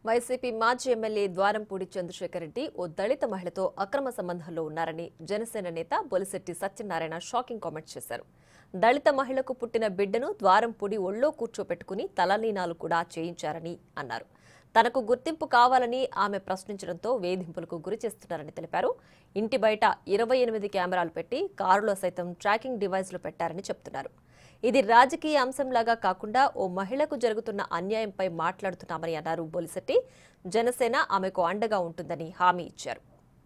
YCP మాజీ MLA Dwarampudi Chandrasekhar Reddy ఓ దళిత మహిళతో అక్రమ సంబంధంలో ఉన్నారని జనసేన నేత బొలిశెట్టి సత్యనారాయణ షాకింగ్ కామెంట్స్ చేశారు దళిత మహిళకు పుట్టిన బిడ్డను ద్వారంపూడి ఒళ్ళో కూర్చోపెట్టుకుని తలనీనాలు కూడా చేయించారని అన్నారు తనకు గుర్తింపు కావాలని ఆమె ప్రశ్నించడంతో వేధింపులకు గురి చేస్తున్నారని తెలిపారు ఇంటి బయట ఇరవై ఎనిమిది కెమెరాలు పెట్టి కారులో సైతం ట్రాకింగ్ డివైస్లు పెట్టారని చెప్తున్నారు ఇది రాజకీయ అంశంలాగా కాకుండా ఓ మహిళకు జరుగుతున్న అన్యాయంపై మాట్లాడుతున్నామని అన్నారు బొలిశెట్టి జనసేన ఆమెకు అండగా ఉంటుందని హామీ ఇచ్చారు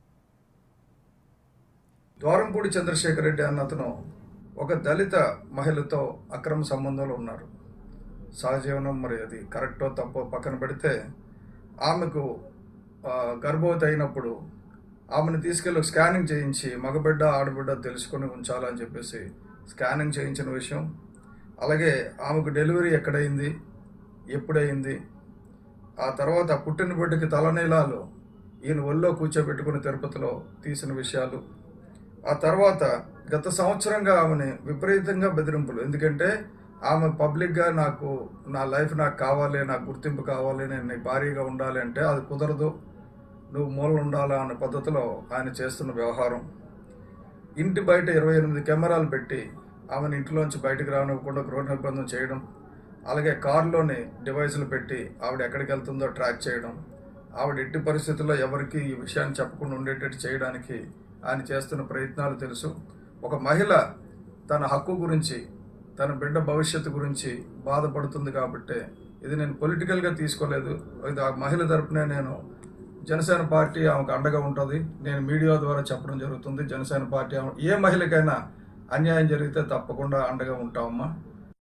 ద్వారంపూడి చంద్రశేఖర్ రెడ్డి అన్న అతను ఒక దళిత మహిళతో అక్రమ సంబంధంలో ఉన్నారు సహజీవనం మరి అది కరెక్టో తప్పో పక్కన పెడితే ఆమెకు ఆ, గర్భవతి అయినప్పుడు ఆమెను తీసుకెళ్ళి ఒక స్కానింగ్ చేయించి మగబిడ్డ ఆడబిడ్డ తెలుసుకొని ఉంచాలని చెప్పేసి స్కానింగ్ చేయించిన విషయం అలాగే ఆమెకు డెలివరీ ఎక్కడైంది ఎప్పుడైంది ఆ తర్వాత పుట్టిన బిడ్డకి తలనీలాలు ఈయన ఒళ్ళో కూర్చోబెట్టుకుని తిరుపతిలో తీసిన విషయాలు ఆ తర్వాత గత సంవత్సరంగా ఆమెని విపరీతంగా బెదిరింపులు ఎందుకంటే ఆమె పబ్లిక్గా నాకు నా లైఫ్ నాకు కావాలి నాకు గుర్తింపు కావాలి నేను నీ భారీగా ఉండాలి అంటే అది కుదరదు నువ్వు మూల ఉండాలా అనే పద్ధతిలో ఆయన చేస్తున్న వ్యవహారం ఇంటి బయట ఇరవై ఎనిమిది కెమెరాలు పెట్టి ఆమెను ఇంట్లోంచి బయటకు రానివ్వకుండా గృహ నిర్బంధం చేయడం అలాగే కారులోని డివైసులు పెట్టి ఆవిడ ఎక్కడికి వెళ్తుందో ట్రాక్ చేయడం ఆవిడ ఎట్టి పరిస్థితుల్లో ఎవరికి ఈ విషయాన్ని చెప్పకుండా ఉండేటట్టు చేయడానికి ఆయన చేస్తున్న ప్రయత్నాలు తెలుసు ఒక మహిళ తన హక్కు గురించి తన బిడ్డ భవిష్యత్తు గురించి బాధపడుతుంది కాబట్టి ఇది నేను పొలిటికల్గా తీసుకోలేదు ఇది ఆ మహిళ తరపునే నేను జనసేన పార్టీ ఆమెకు అండగా ఉంటుంది నేను మీడియా ద్వారా చెప్పడం జరుగుతుంది జనసేన పార్టీ ఆమె- ఏ మహిళకైనా అన్యాయం జరిగితే తప్పకుండా అండగా ఉంటామమ్మా